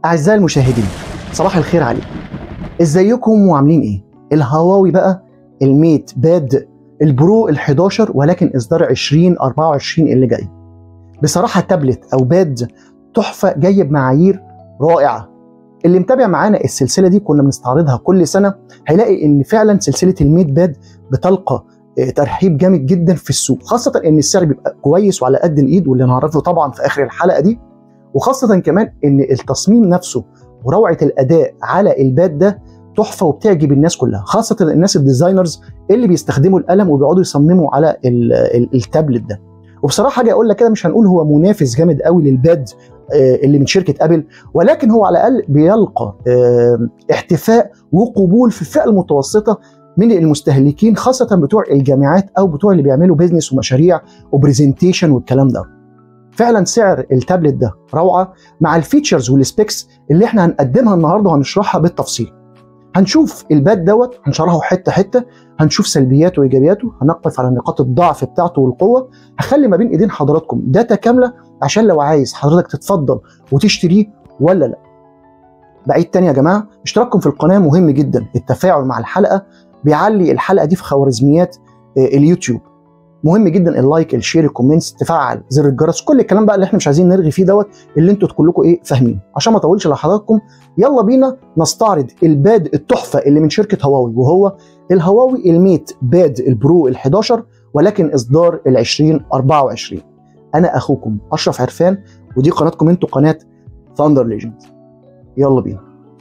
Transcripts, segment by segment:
أعزائي المشاهدين صباح الخير عليكم ازيكم وعاملين ايه؟ الهواوي بقى الميت باد البرو ال 11 ولكن اصدار 2024 اللي جاي بصراحة تابلت أو باد تحفة جاي بمعايير رائعة اللي متابع معانا السلسلة دي كنا بنستعرضها كل سنة هيلاقي إن فعلا سلسلة الميت باد بتلقى آه، ترحيب جامد جدا في السوق خاصة إن السعر بيبقى كويس وعلى قد الإيد واللي نعرفه طبعا في آخر الحلقة دي وخاصة كمان إن التصميم نفسه وروعة الأداء على الباد ده تحفة وبتعجب الناس كلها خاصة الناس الديزاينرز اللي بيستخدموا القلم وبيقعدوا يصمموا على ال- ال- التابلت ده وبصراحة حاجة أقول لك كده مش هنقول هو منافس جامد قوي للباد آه، اللي من شركة أبل ولكن هو على الأقل بيلقى آه، احتفاء وقبول في الفئة المتوسطة من المستهلكين خاصة بتوع الجامعات أو بتوع اللي بيعملوا بيزنس ومشاريع وبرزنتيشن والكلام ده فعلا سعر التابلت ده روعة مع الفيتشرز والسبيكس اللي احنا هنقدمها النهارده وهنشرحها بالتفصيل هنشوف الباد دوت هنشرحه حته حته هنشوف سلبياته وايجابياته هنقف على نقاط الضعف بتاعته والقوه هخلي ما بين ايدين حضراتكم داتا كامله عشان لو عايز حضرتك تتفضل وتشتريه ولا لا بعيد تاني يا جماعه اشتراككم في القناه مهم جدا التفاعل مع الحلقه بيعلي الحلقه دي في خوارزميات آه، اليوتيوب مهم جدا اللايك الشير الكومنتس تفعل زر الجرس كل الكلام بقى اللي احنا مش عايزين نرغي فيه دوت اللي انتوا كلكم ايه فاهمين عشان ما اطولش على حضراتكم يلا بينا نستعرض الباد التحفه اللي من شركه هواوي وهو الهواوي الميت باد البرو ال 11 ولكن اصدار ال 2024 انا اخوكم اشرف عرفان ودي قناتكم انتوا قناه ثاندر ليجند يلا بينا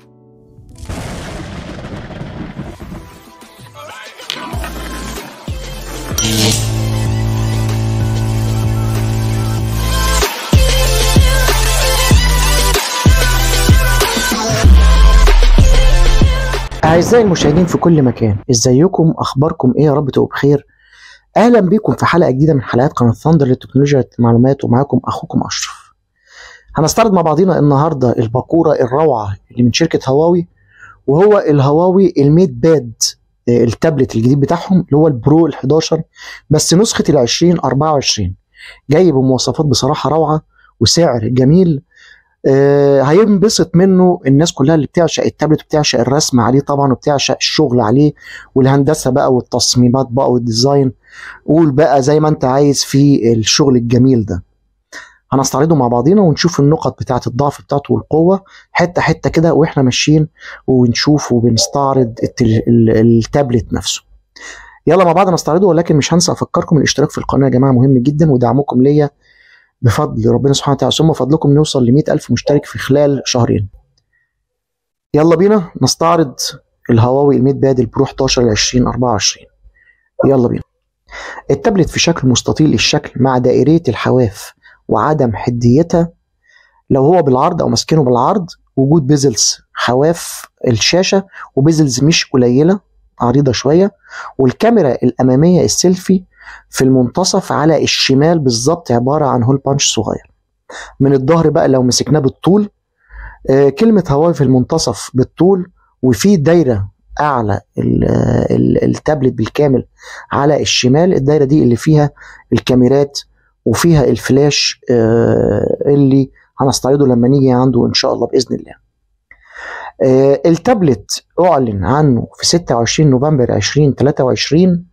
أعزائي المشاهدين في كل مكان ازيكم اخباركم ايه يا رب تبقوا بخير اهلا بيكم في حلقه جديده من حلقات قناه ثاندر للتكنولوجيا المعلومات ومعاكم اخوكم اشرف هنستعرض مع بعضنا النهارده الباكوره الروعه اللي من شركه هواوي وهو الهواوي الميت باد آه، التابلت الجديد بتاعهم اللي هو البرو ال 11 بس نسخه ال 2024 جاي بمواصفات بصراحه روعه وسعر جميل آه، هينبسط منه الناس كلها اللي بتعشق التابلت وبتعشق الرسم عليه طبعا وبتعشق الشغل عليه والهندسه بقى والتصميمات بقى والديزاين قول بقى زي ما انت عايز في الشغل الجميل ده هنستعرضه مع بعضينا ونشوف النقط بتاعه الضعف بتاعته والقوه حته حته كده واحنا ماشيين ونشوف وبنستعرض التل- ال- التابلت نفسه يلا مع بعض نستعرضه ولكن مش هنسى افكركم الاشتراك في القناه يا جماعه مهم جدا ودعمكم ليا بفضل ربنا سبحانه وتعالى ثم فضلكم نوصل ل ألف مشترك في خلال شهرين يلا بينا نستعرض الهواوي الميت باد البرو 11 ل 2024 يلا بينا التابلت في شكل مستطيل الشكل مع دائرية الحواف وعدم حديتها لو هو بالعرض او ماسكينه بالعرض وجود بيزلز حواف الشاشة وبيزلز مش قليلة عريضة شوية والكاميرا الأمامية السيلفي في المنتصف على الشمال بالظبط عبارة عن هول بانش صغير من الظهر بقى لو مسكناه بالطول آه، كلمة هواوي في المنتصف بالطول وفي دايرة أعلى ال- ال- التابلت بالكامل على الشمال الدايرة دي اللي فيها الكاميرات وفيها الفلاش آه، اللي هنستعرضه لما نيجي عنده إن شاء الله بإذن الله آه، التابلت أعلن عنه في 26 نوفمبر 2023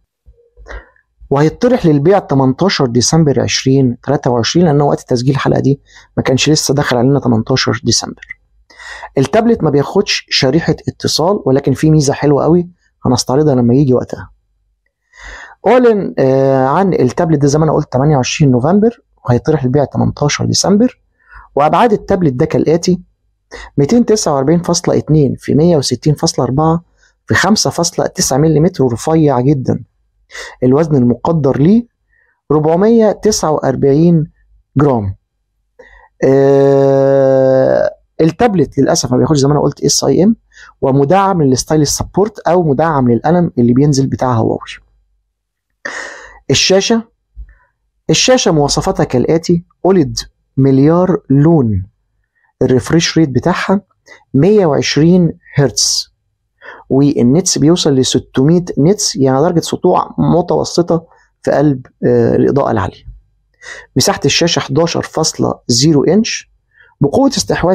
وهيطرح للبيع 18 ديسمبر 2023 لأنه وقت تسجيل الحلقة دي ما كانش لسه دخل علينا 18 ديسمبر التابلت ما بياخدش شريحة اتصال ولكن في ميزة حلوة قوي هنستعرضها لما يجي وقتها أعلن آه، عن التابلت ده زي ما أنا قلت 28 نوفمبر وهيطرح للبيع 18 ديسمبر وأبعاد التابلت ده كالآتي 249.2 في 160.4 في 5.9 ملم رفيع جدا الوزن المقدر ليه 449 جرام آه التابلت للاسف ما بياخدش زي ما انا قلت اس اي ام ومدعم للستايل سبورت او مدعم للقلم اللي بينزل بتاع هواوي الشاشه الشاشه مواصفاتها كالاتي اوليد مليار لون الريفريش ريت بتاعها 120 هرتز والنتس بيوصل ل 600 نتس يعني درجه سطوع متوسطه في قلب آه، الاضاءه العاليه مساحه الشاشه 11.0 انش بقوة استحواذ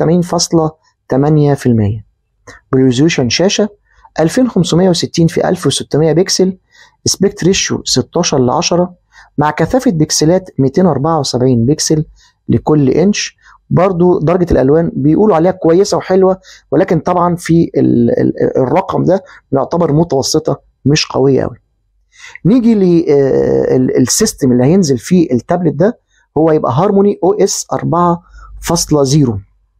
87.8% بريزوليوشن شاشة 2560 في 1600 بكسل اسبكت ريشيو 16 ل 10 مع كثافة بكسلات 274 بكسل لكل انش برضو درجة الألوان بيقولوا عليها كويسة وحلوة ولكن طبعا في الرقم ده يعتبر متوسطة مش قوية قوي نيجي للسيستم اللي هينزل فيه التابلت ده هو يبقى هارموني او اس 4.0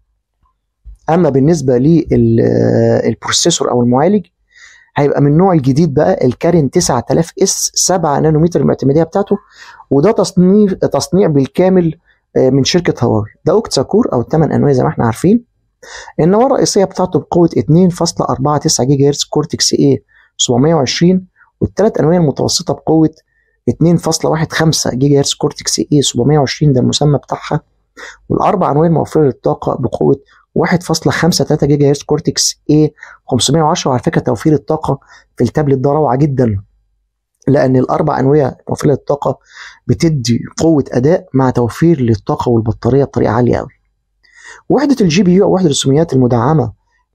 اما بالنسبه للبروسيسور او المعالج هيبقى من النوع الجديد بقى الكارين 9000 اس 7 نانومتر المعتمديه بتاعته وده تصنيع تصنيع بالكامل من شركه هواوي ده اوكتا كور او 8 انواع زي ما احنا عارفين النواه الرئيسيه بتاعته بقوه 2.49 جيجا هرتز كورتكس اي 720 والثلاث انواع المتوسطه بقوه 2.15 جيجا هرتز كورتكس اي 720 ده المسمى بتاعها والاربع انواع الموفره للطاقه بقوه 1.53 جيجا هرتز كورتكس اي 510 وعلى فكره توفير الطاقه في التابلت ده روعه جدا لان الاربع انواع موفره للطاقه بتدي قوه اداء مع توفير للطاقه والبطاريه بطريقه عاليه قوي وحده الجي بي يو او وحده الرسوميات المدعمه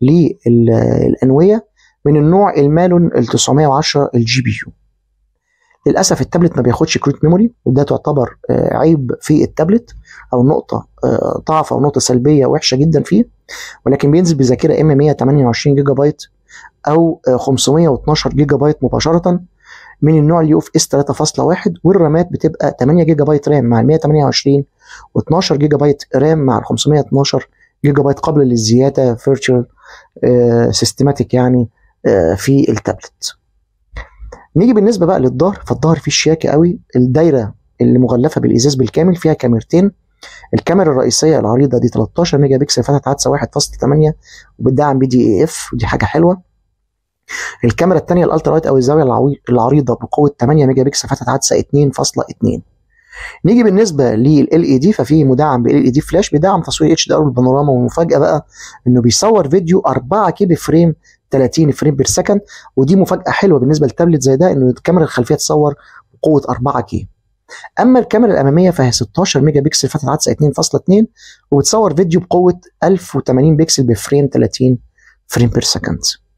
للانويه من النوع المالون ال 910 الجي بي يو للاسف التابلت ما بياخدش كروت ميموري وده تعتبر عيب في التابلت او نقطه ضعف او نقطه سلبيه وحشه جدا فيه ولكن بينزل بذاكره ام 128 جيجا بايت او 512 جيجا بايت مباشره من النوع اليو اف اس 3.1 والرامات بتبقى 8 جيجا بايت رام مع ال 128 و12 جيجا بايت رام مع ال 512 جيجا بايت قبل للزياده فيرتشوال سيستماتيك يعني في التابلت نيجي بالنسبه بقى للظهر فالظهر فيه شياكه قوي الدايره اللي مغلفه بالازاز بالكامل فيها كاميرتين الكاميرا الرئيسيه العريضه دي 13 ميجا بكسل فتحه عدسه 1.8 وبتدعم بي دي اي اف ودي حاجه حلوه الكاميرا الثانيه الالترا وايد او الزاويه العريضه بقوه 8 ميجا بكسل فتحه عدسه 2.2 نيجي بالنسبه لل اي دي ففي مدعم بال اي دي فلاش بيدعم تصوير اتش دي ار بالبانوراما والمفاجاه بقى انه بيصور فيديو 4 كي بفريم 30 فريم بير سكند ودي مفاجاه حلوه بالنسبه للتابلت زي ده انه الكاميرا الخلفيه تصور بقوه 4 كي اما الكاميرا الاماميه فهي 16 ميجا بكسل فتحه عدسه 2.2 وبتصور فيديو بقوه 1080 بكسل بفريم 30 فريم بير سكند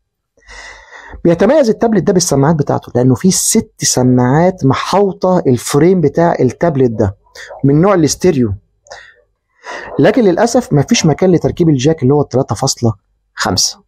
بيتميز التابلت ده بالسماعات بتاعته لانه فيه ست سماعات محاوطه الفريم بتاع التابلت ده من نوع الاستيريو لكن للاسف مفيش مكان لتركيب الجاك اللي هو 3.5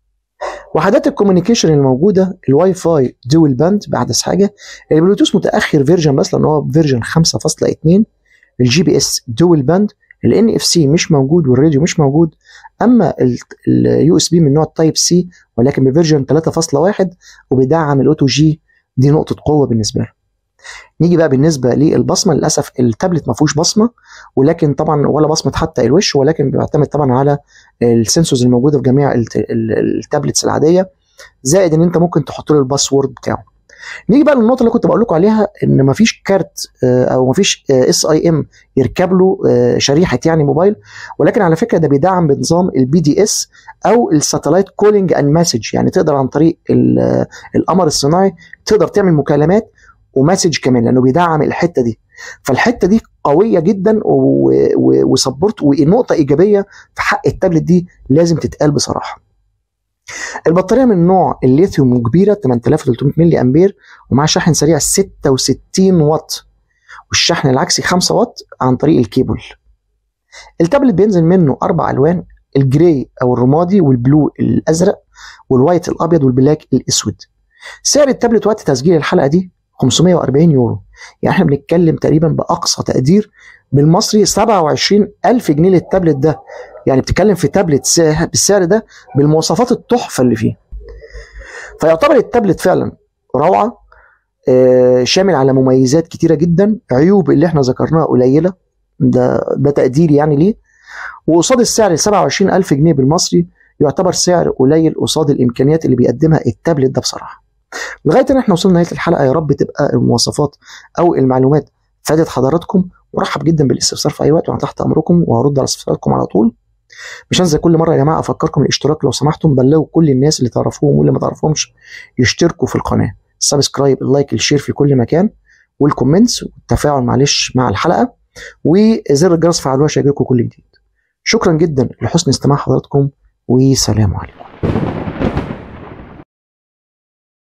وحدات الكوميونيكيشن الموجوده الواي فاي دول باند باحدث حاجه البلوتوث متاخر فيرجن بس لان هو فيرجن 5.2 الجي بي اس دول باند الان اف سي مش موجود والراديو مش موجود اما اليو اس بي من نوع تايب سي ولكن بفيرجن 3.1 وبيدعم الاوتو جي دي نقطه قوه بالنسبه له نيجي بقى بالنسبه للبصمه للاسف التابلت ما فيهوش بصمه ولكن طبعا ولا بصمه حتى الوش ولكن بيعتمد طبعا على السنسورز الموجوده في جميع التابلتس العاديه زائد ان انت ممكن تحط له الباسورد بتاعه نيجي بقى للنقطه اللي كنت بقول لكم عليها ان مفيش كارت او مفيش اس اي ام يركب له شريحه يعني موبايل ولكن على فكره ده بيدعم بنظام البي دي اس او الساتلايت كولينج اند مسج يعني تقدر عن طريق القمر الصناعي تقدر تعمل مكالمات ومسج كمان لانه بيدعم الحته دي فالحته دي قويه جدا وسبورت ونقطه ايجابيه في حق التابلت دي لازم تتقال بصراحه البطاريه من نوع الليثيوم كبيره 8300 ملي امبير ومع شاحن سريع 66 واط والشحن العكسي 5 واط عن طريق الكيبل التابلت بينزل منه اربع الوان الجراي او الرمادي والبلو الازرق والوايت الابيض والبلاك الاسود سعر التابلت وقت تسجيل الحلقه دي 540 يورو يعني احنا بنتكلم تقريبا باقصى تقدير بالمصري 27 ألف جنيه للتابلت ده يعني بتتكلم في تابلت بالسعر ده بالمواصفات التحفه اللي فيه فيعتبر التابلت فعلا روعه آه شامل على مميزات كتيره جدا عيوب اللي احنا ذكرناها قليله ده ده تقديري يعني ليه وقصاد السعر 27 ألف جنيه بالمصري يعتبر سعر قليل قصاد الامكانيات اللي بيقدمها التابلت ده بصراحه لغايه ان احنا وصلنا نهايه الحلقه يا رب تبقى المواصفات او المعلومات فادت حضراتكم ورحب جدا بالاستفسار في اي وقت وانا تحت امركم وهرد على استفساراتكم على طول مش هنسى كل مره يا جماعه افكركم الاشتراك لو سمحتم بلغوا كل الناس اللي تعرفوهم واللي ما تعرفهمش يشتركوا في القناه السبسكرايب اللايك الشير في كل مكان والكومنتس والتفاعل معلش مع الحلقه وزر الجرس فعلوها عشان يجيلكم كل جديد شكرا جدا لحسن استماع حضراتكم وسلام عليكم